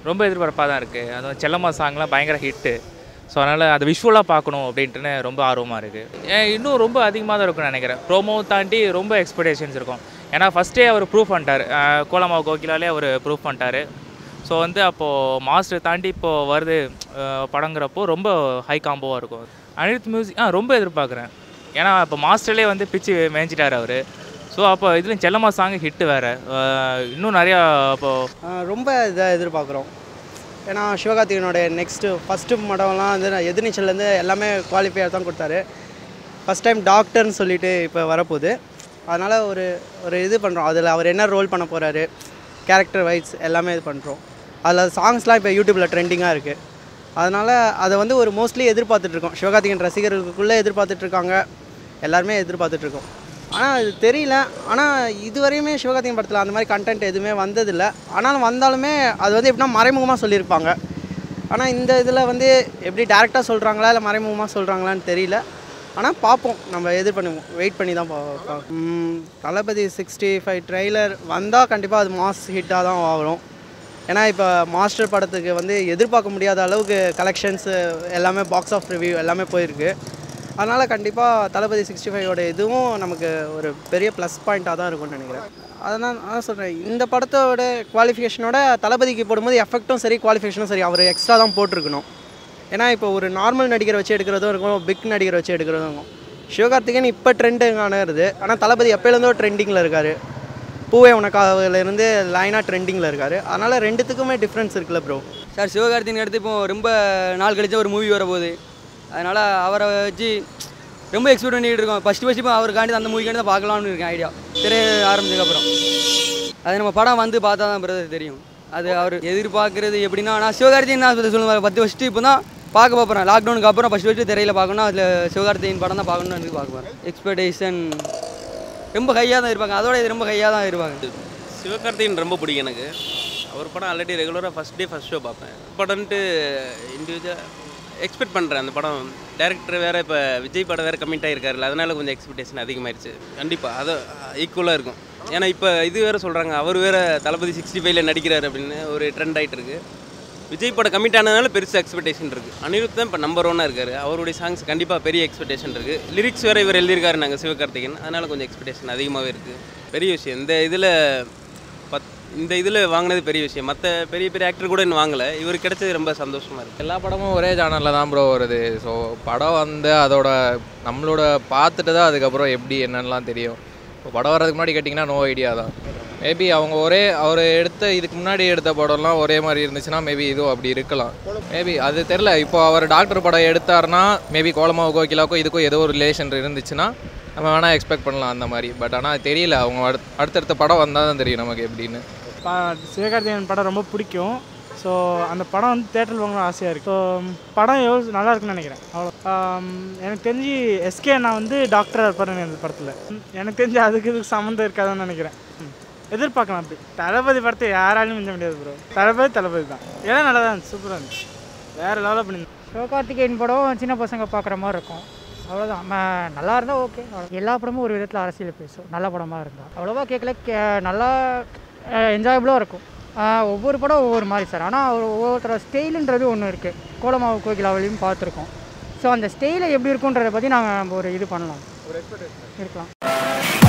ரொம்ப எதிர்பார்ப்பாக தான் இருக்குது அதுவும் செல்லம்மா சாங்லாம் பயங்கர ஹிட்டு ஸோ அதனால் அது விஷுவலாக பார்க்கணும் அப்படின்ட்டுன்னு ரொம்ப ஆர்வமாக இருக்குது இன்னும் ரொம்ப அதிகமாக தான் இருக்கும்னு நினைக்கிறேன் ப்ரோமோ தாண்டி ரொம்ப எக்ஸ்பெக்டேஷன்ஸ் இருக்கும் ஏன்னா ஃபஸ்ட்டே அவர் ப்ரூவ் பண்ணிட்டார் கோலமாவு கோகிலாலே அவர் ப்ரூவ் பண்ணிட்டாரு ஸோ வந்து அப்போது மாஸ்டர் தாண்டி இப்போது வருது அஹ், படங்கிறப்போ ரொம்ப ஹை காம்போவாக இருக்கும் அனிருத் மியூசிக் ஆ ரொம்ப எதிர்பார்க்குறேன் ஏன்னா இப்போ மாஸ்டர்லேயே வந்து பிச்சு மேய்ஞ்சிட்டார் அவர் ஸோ அப்போ இதுலேயும் செல்லம்மா சாங் ஹிட்டு வேறு இன்னும் நிறையா இப்போது ஆஹ் ரொம்ப இதை எதிர்பார்க்குறோம் ஏன்னா சிவகார்த்திகனோட நெக்ஸ்ட்டு ஃபஸ்ட்டு படம்லாம் வந்து நான் எதிர்நீச்சல்லேருந்து எல்லாமே குவாலிஃபையாக தான் கொடுத்தாரு ஃபஸ்ட் டைம் டாக்டர்னு சொல்லிட்டு இப்போ வரப்போகுது அதனால் ஒரு ஒரு இது பண்ணுறோம் அதில் அவர் என்ன ரோல் பண்ண போகிறாரு கேரக்டர் வைஸ் எல்லாமே இது பண்ணுறோம் அதில் சாங்ஸ்லாம் இப்போ யூடியூப்பில் ட்ரெண்டிங்காக இருக்குது அதனால் அதை வந்து ஒரு மோஸ்ட்லி எதிர்பார்த்துட்ருக்கோம் சிவகார்த்திகன் ரசிகர்களுக்குள்ளே எதிர்பார்த்துட்ருக்காங்க எல்லாருமே எதிர்பார்த்துட்ருக்கோம் ஆனால் அது தெரியல ஆனால் இதுவரையுமே சிவகார்த்திகன் படத்தில் அந்த மாதிரி கண்டென்ட் எதுவுமே வந்ததில்ல ஆனாலும் வந்தாலுமே அது வந்து எப்படின்னா மறைமுகமாக சொல்லியிருப்பாங்க ஆனால் இந்த இதில் வந்து எப்படி டேரெக்டாக சொல்கிறாங்களா இல்லை மறைமுகமாக சொல்கிறாங்களான்னு தெரியல ஆனால் பார்ப்போம் நம்ம எதிர் பண்ணுவோம் வெயிட் பண்ணி தான் பார்ப்போம் ம், தளபதி சிக்ஸ்டி ஃபைவ் ட்ரெய்லர் வந்தால் கண்டிப்பாக அது மாஸ் ஹிட்டாக தான் வரும் ஏன்னா இப்போ மாஸ்டர் படத்துக்கு வந்து எதிர்பார்க்க முடியாத அளவுக்கு கலெக்ஷன்ஸு எல்லாமே பாக்ஸ் ஆஃப் ரிவ்யூ எல்லாமே போயிருக்கு அதனால் கண்டிப்பாக தளபதி சிக்ஸ்டி ஃபைவோட இதுவும் நமக்கு ஒரு பெரிய ப்ளஸ் பாயிண்ட்டாக தான் இருக்கும்னு நினைக்கிறேன் அதனால் அதான் சொல்கிறேன் இந்த படத்தோட குவாலிஃபிகேஷனோட தளபதிக்கு போடும்போது எஃபெக்ட்டும் சரி குவாலிஃபிகேஷனும் சரி அவர் எக்ஸ்ட்ரா தான் போட்டிருக்கணும் ஏன்னா இப்போ ஒரு நார்மல் நடிகரை வச்சு எடுக்கிறதும் இருக்கும் பிக் நடிகரை வச்சு எடுக்கிறதும் இருக்கும் சிவகார்த்திகேயன் இப்போ ட்ரெண்டுங்கானது ஆனால் தளபதி எப்போலேருந்தோ ட்ரெண்டிங்கில் இருக்கார் பூவே உனக்காகலேருந்து லைனாக ட்ரெண்டிங்கில் இருக்கார் அதனால் ரெண்டுத்துக்குமே டிஃப்ரென்ஸ் இருக்குல்ல ப்ரோ சார் சிவகார்த்திகேயன் அடுத்து இப்போ ரொம்ப நாள் கழிச்சு ஒரு மூவி வரப்போகுது அதனால் அவரை வச்சு ரொம்ப எக்ஸ்பெக்ட் பண்ணிட்டு இருக்கோம் ஃபஸ்ட்டு ஃபஸ்ட்டு இப்போ அவருக்காண்டி அந்த மூவிக்காண்டி தான் பார்க்கலாம்னு இருக்கேன் ஐடியா திரைய ஆரம்பிச்சதுக்கப்புறம் அது நம்ம படம் வந்து பார்த்தா தான் பிரதர் தெரியும் அது அவர் எதிர்பார்க்குறது எப்படின்னா நான் சிவகார்த்திகேயன் தான் சொல்லுவாங்க பத்து ஃபஸ்ட்டு இப்போ தான் பார்க்க போகிறேன் லாக்டவுனுக்கு அப்புறம் ஃபஸ்ட்டு ஃபஸ்ட்டு திரையில் பார்க்கணும் அதில் சிவகார்த்திகேயன் படம் தான் பார்க்கணும்னு வந்து பார்க்க போகிறேன் எக்ஸ்பெக்டேஷன் ரொம்ப ஹையாக தான் இருப்பாங்க அதோட இது ரொம்ப ஹையாக தான் இருப்பாங்க சிவகார்த்திகேயன் ரொம்ப பிடிக்கும் எனக்கு அவர் படம் ஆல்ரெடி ரெகுலராக ஃபஸ்ட் டே ஃபஸ்ட் ஷோ பார்ப்பேன் படம்ட்டு இண்டிவிஜுவல் எக்ஸ்பெக்ட் பண்ணுறேன் அந்த படம் டேரக்டர் வேறு இப்போ விஜய் படம் வேறு கமிட் ஆகிருக்காருல்ல அதனால கொஞ்சம் எக்ஸ்பெக்டேஷன் அதிகமாயிருச்சு கண்டிப்பாக அது ஈக்குவலாக இருக்கும் ஏன்னா இப்போ இது வேறு சொல்கிறாங்க அவர் வேறு தளபதி சிக்ஸ்டி ஃபைவ்ல நடிக்கிறார் அப்படின்னு ஒரு ட்ரெண்ட் ஆகிட்டு இருக்கு விஜய் படம் கமிட் ஆனதுனால பெருசு எக்ஸ்பெக்டேஷன் இருக்குது அனிருத் தான் இப்போ நம்பர் ஒன்னாக இருக்காரு அவருடைய சாங்ஸ் கண்டிப்பாக பெரிய எக்ஸ்பெக்டேஷன் இருக்குது லிரிக்ஸ் வேறு இவர் எழுதியிருக்காரு நாங்கள் சிவகார்த்திகேயன் அதனால கொஞ்சம் எக்ஸ்பெக்டேஷன் அதிகமாகவே இருக்குது பெரிய விஷயம் இந்த இதில் பத் இந்த இதில் வாங்கினது பெரிய விஷயம் மற்ற பெரிய பெரிய ஆக்டர் கூட இன்னும் வாங்கலை இவர் கிடைச்சது ரொம்ப சந்தோஷமாக இருக்குது எல்லா படமும் ஒரே சேனலில் தான் ப்ரோ வருது ஸோ படம் வந்து அதோட நம்மளோட பார்த்துட்டு தான் அதுக்கப்புறம் எப்படி என்னன்னுலாம் தெரியும் இப்போ படம் வர்றதுக்கு முன்னாடி கேட்டிங்கன்னா நோ ஐடியா தான் மேபி அவங்க ஒரே அவர் எடுத்த இதுக்கு முன்னாடி எடுத்த படம்லாம் ஒரே மாதிரி இருந்துச்சுன்னா மேபி இதுவும் அப்படி இருக்கலாம் மேபி அது தெரில இப்போ அவர் டாக்டர் படம் எடுத்தாருன்னா மேபி கோலமாவு கோகிலாவுக்கும் இதுக்கும் ஏதோ ஒரு ரிலேஷன் இருந்துச்சுன்னா நம்ம வேணால் எக்ஸ்பெக்ட் பண்ணலாம் அந்த மாதிரி பட் ஆனால் தெரியல அவங்க அடுத் அடுத்தடுத்த படம் வந்தால் தான் தெரியும் நமக்கு எப்படின்னு பா சிவகார்த்திகேயன் படம் ரொம்ப பிடிக்கும் ஸோ அந்த படம் வந்து தேட்டரில் வாங்கணும் ஆசையாக இருக்குது ஸோ படம் எவ்வளோ நல்லா இருக்குன்னு நினைக்கிறேன் அவ்வளோ ஆம், எனக்கு தெரிஞ்சு எஸ்கே நான் வந்து டாக்டராக இருப்பாருன்னு இந்த படத்தில் ம், எனக்கு தெரிஞ்சு அதுக்கு இதுக்கு சம்மந்தம் இருக்காதுன்னு நினைக்கிறேன் ம், எதிர்பார்க்கலாம் அப்படி தளபதி படத்தை யாராலையும் மிஞ்ச முடியாது ப்ரோ தளபதி தளபதி தான் எல்லாம் நல்லா தான் இருந்துச்சு சூப்பராக இருந்துச்சு வேறு லெவலில் பண்ணி சிவகார்த்திகேயன் படம் சின்ன பசங்க பார்க்குற மாதிரி இருக்கும் அவ்வளோதான் ம- நல்லா இருந்தால் ஓகே எல்லா படமும் ஒரு விதத்தில் அரசியல் பேசும் நல்ல படமாக இருந்தால் அவ்வளோவா கேட்கல கே நல்லா என்ஜாயபுளாக இருக்கும் ஆஹ் ஒவ்வொரு படம் ஒவ்வொரு மாதிரி சார் ஆனால் ஒரு ஒவ்வொருத்தர ஸ்டைலுன்றது ஒன்று இருக்குது கோலமாவு கோகிலாவிலையும் பார்த்துருக்கோம் ஸோ அந்த ஸ்டைலை எப்படி இருக்குன்றதை பற்றி நாங்கள் ஒரு இது பண்ணலாம் இருக்கலாம்